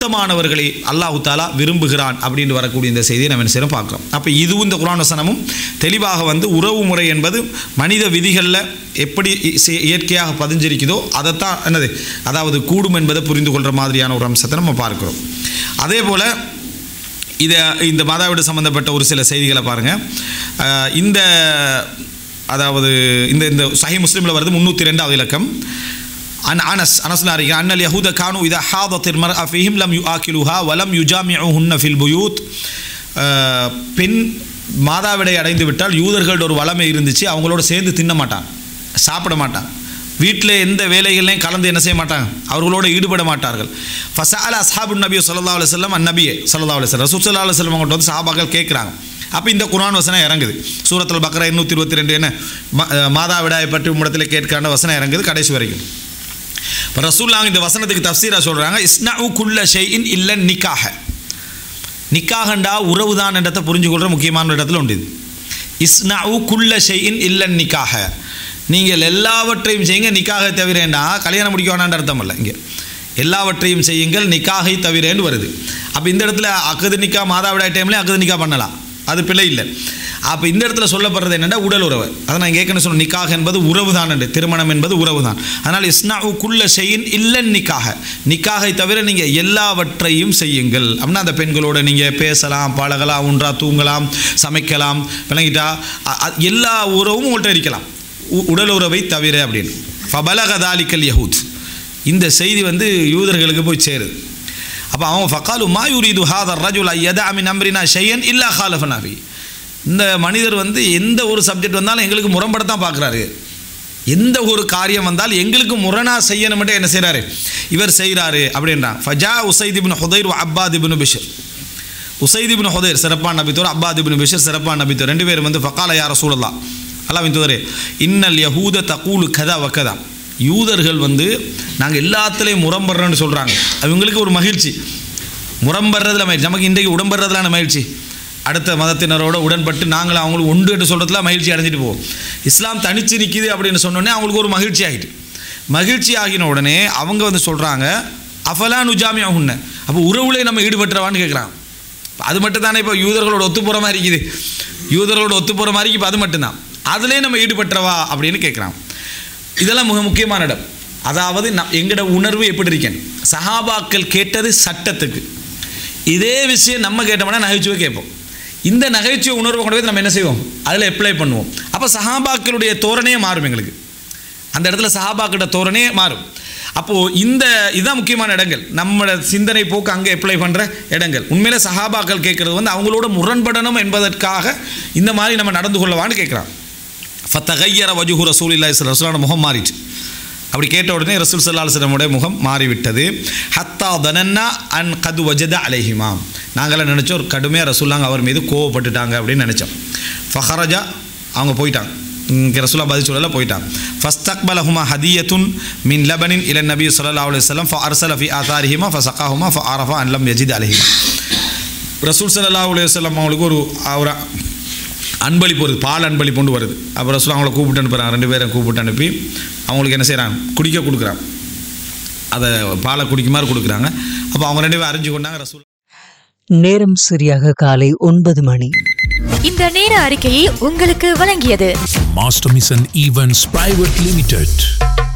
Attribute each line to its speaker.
Speaker 1: சுத்தமானவர்களை அல்லாஹு தாலா விரும்புகிறான் அப்படின்னு வரக்கூடிய இந்த செய்தியை நம்ம என்ன செய்யறோம் பார்க்குறோம் அப்போ இதுவும் இந்த குரான் வசனமும் தெளிவாக வந்து உறவு முறை என்பது மனித விதிகளில் எப்படி இ- செ- இயற்கையாக பதிஞ்சிருக்குதோ அதைத்தான் என்னது அதாவது கூடும் என்பதை புரிந்து கொள்கிற மாதிரியான ஒரு அம்சத்தை நம்ம பார்க்கிறோம் அதே போல் இதை இந்த மாதாவிட சம்பந்தப்பட்ட ஒரு சில செய்திகளை பாருங்கள் இந்த அதாவது இந்த இந்த சஹி முஸ்லீமில் வருது முந்நூற்றி ரெண்டாவது இலக்கம் அன் அனஸ் அனஸ்ல அறிக்கை அன்னல் யஹூத கானு இதா ஹாதத் மர் அஃபிஹிம் லம் யு ஆக்கிலுஹா வலம் யுஜாமிஉஹுன்ன ஃபில் புயூத் அஹ், பெண் மாதாவிடை அடைந்து விட்டால் யூதர்களோட ஒரு வளமை இருந்துச்சு அவங்களோட சேர்ந்து தின்ன மாட்டாங்க சாப்பிட மாட்டாங்க வீட்டில் எந்த வேலைகளையும் கலந்து என்ன செய்ய மாட்டாங்க அவர்களோட ஈடுபட மாட்டார்கள் ஃபசால அஸ்ஹாபு நபி சல்லா அலுவலம் அந்நபியே சல்லா அலுவலம் ரசூல் சல்லா அலுவலம் அவங்கள்ட்ட வந்து சஹாபாக்கள் கேட்குறாங்க அப்போ இந்த குர்ஆன் வசனம் இறங்குது சூரத்தில் பக்ரா எண்ணூற்றி இருபத்தி ரெண்டு என்ன ம- அஹ் மாதாவிடாயை பற்றி உம்மிடத்தில் கேட்கான வசனம் இறங்குது கடைசி வரைக்கும் இப்போ ரசூல்லாங்க இந்த வசனத்துக்கு தஃசீரா சொல்கிறாங்க இஸ்னஉ குல்ல ஷைஇன் இல்ல நிக்காக நிக்காகண்டா உறவு தான் என்றதை புரிஞ்சு கொள்கிற முக்கியமான இடத்துல உண்டு இது இஸ்னஉ குல்ல ஷைஇன் இல்ல நிக்காக நீங்கள் எல்லாவற்றையும் செய்யுங்க நிக்காக தவிரேண்டா கல்யாணம் முடிக்க வேணான்ற அர்த்தம் இல்லை இங்கே எல்லாவற்றையும் செய்யுங்கள் நிக்காகை தவிரேன்னு வருது அப்போ இந்த இடத்துல அக்கது நிக்கா மாதாவிடாய் டைம்லேயும் அக்கது நிக்கா பண்ணலாம் அது பிழை இல்லை அப்போ இந்த இடத்துல சொல்லப்படுறது என்னென்னா உடல் உறவு அதை நான் கேட்கணும் சொல்ல நிக்காக என்பது உறவு தான் என்று திருமணம் என்பது உறவு தான் அதனால் இஸ்னாவு குல்ல செய்யின் இல்லன் நிக்காக நிக்காகை தவிர நீங்கள் எல்லாவற்றையும் செய்யுங்கள் அப்படின்னா அந்த பெண்களோட நீங்கள் பேசலாம் பழகலாம் ஒன்றா தூங்கலாம் சமைக்கலாம் விளங்கிட்டா அ- அ- எல்லா உறவும் உங்கள்கிட்ட இருக்கலாம் உ- உடல் உறவை தவிர அப்படின்னு ஃபபலகதாலிக்கல் யஹூத் இந்த செய்தி வந்து யூதர்களுக்கு போய் சேருது அப்போ அவங்க ஃபக்காலு மா யுரீது ஹாதர் ரஜுல் ஐயதா மின் அம்ரினா ஷையன் இல்லா ஹாலஃபனாபி இந்த மனிதர் வந்து எந்த ஒரு சப்ஜெக்ட் வந்தாலும் எங்களுக்கு முரண்படத்தான் பார்க்குறாரு எந்த ஒரு காரியம் வந்தால் எங்களுக்கு முரணா செய்யணும்ட்டு என்ன செய்கிறாரு இவர் செய்கிறாரு அப்படின்றான் ஃபஜா உசைத் இப்னு ஹுதைர் வ அப்பாத் இப்னு பிஷர் உசைத் இப்னு ஹுதைர் சிறப்பான நபித்தோர் அப்பாத் இப்னு பிஷர் சிறப்பான நபித்தோர் ரெண்டு பேரும் வந்து ஃபக்கால யார சூழலாம் அல்லாவின் தூதரே இன்னல் யஹூத தகூலு கதா வக்கதா யூதர்கள் வந்து நாங்கள் எல்லாத்துலேயும் முரம்படுறோன்னு சொல்கிறாங்க அவங்களுக்கு ஒரு மகிழ்ச்சி முரம்படுறதுல மகிழ்ச்சி நமக்கு இன்றைக்கு உடம்படுறதுலான மகிழ்ச்சி அடுத்த மதத்தினரோட உடன்பட்டு நாங்கள் அவங்களுக்கு உண்டு என்று சொல்கிறதுல மகிழ்ச்சி அடைஞ்சிட்டு போவோம் இஸ்லாம் தனிச்சு நிற்கிது அப்படின்னு சொன்னோடனே அவங்களுக்கு ஒரு மகிழ்ச்சி ஆகிட்டு மகிழ்ச்சி ஆகின உடனே அவங்க வந்து சொல்கிறாங்க அஃபலா நுஜாமி ஆகுன்ன அப்போ உறவுலே நம்ம ஈடுபட்டுறவான்னு கேட்குறாங்க அது மட்டும் தானே இப்போ யூதர்களோட ஒத்து போகிற மாதிரி இருக்குது யூதர்களோட ஒத்து போகிற மாதிரி இப்போ அது மட்டும்தான் அதுலேயே நம்ம ஈடுபட்டுறவா அப்படின்னு கேட்குறான் இதெல்லாம் மிக முக்கியமான இடம் அதாவது நம் எங்களோட உணர்வு எப்படி இருக்கேன் சஹாபாக்கள் கேட்டது சட்டத்துக்கு இதே விஷயம் நம்ம கேட்டோம்னா நகைச்சுவை கேட்போம் இந்த நகைச்சுவை உணர்வை கொண்டு போய் நம்ம என்ன செய்வோம் அதில் அப்ளை பண்ணுவோம் அப்போ சஹாபாக்களுடைய தோரணையே மாறும் எங்களுக்கு அந்த இடத்துல சஹாபாக்கிட்ட தோரணையே மாறும் அப்போது இந்த இதுதான் முக்கியமான இடங்கள் நம்மளோட சிந்தனை போக்கு அங்கே அப்ளை பண்ணுற இடங்கள் உண்மையிலே சஹாபாக்கள் கேட்குறது வந்து அவங்களோட முரண்படணும் என்பதற்காக இந்த மாதிரி நம்ம நடந்து கொள்ளவான்னு கேட்குறான் ஃபத்தகையர வஜுஹு ரசூல் இல்லா ரசூலான முகம் மாறிட்டு அப்படி கேட்ட உடனே ரசூல் சல்லா அலுவலமுடைய முகம் மாறிவிட்டது ஹத்தா தனன்னா அன் கது வஜத அலைஹிமாம் நாங்களாம் நினச்சோம் ஒரு கடுமையாக ரசூல்லாங்க அவர் மீது கோவப்பட்டுட்டாங்க அப்படின்னு நினச்சோம் ஃபஹரஜா அவங்க போயிட்டாங்க இங்கே ரசூலா பதில் சொல்லல போயிட்டாங்க ஃபஸ்தக்பலஹுமா ஹதியத்துன் மின் லபனின் இலன் நபி சொல்லா அலுவலம் ஃப அர்சல ஃபி ஆதாரிஹிமா ஃப சக்காஹுமா ஃப அரஃபா அன்லம் யஜித் அலைஹிமா ரசூல் சல்லா அலுவலம் அவங்களுக்கு ஒரு ஒரு அன்பளிப்பு வருது பால் அன்பளிப்பு கொண்டு வருது அப்புறம் ரசூல் அவங்கள கூப்பிட்டு அனுப்புகிறாங்க ரெண்டு பேரும் கூப்பிட்டு அனுப்பி அவங்களுக்கு என்ன செய்கிறாங்க குடிக்க கொடுக்குறாங்க அதை பாலை குடிக்குமாறு கொடுக்குறாங்க அப்போ அவங்க ரெண்டு பேரும் அறிஞ்சு கொண்டாங்க ரசூல்
Speaker 2: நேரம் சரியாக காலை ஒன்பது மணி
Speaker 3: இந்த நேர அறிக்கையை உங்களுக்கு வழங்கியது
Speaker 4: Master Mission Events Private Limited.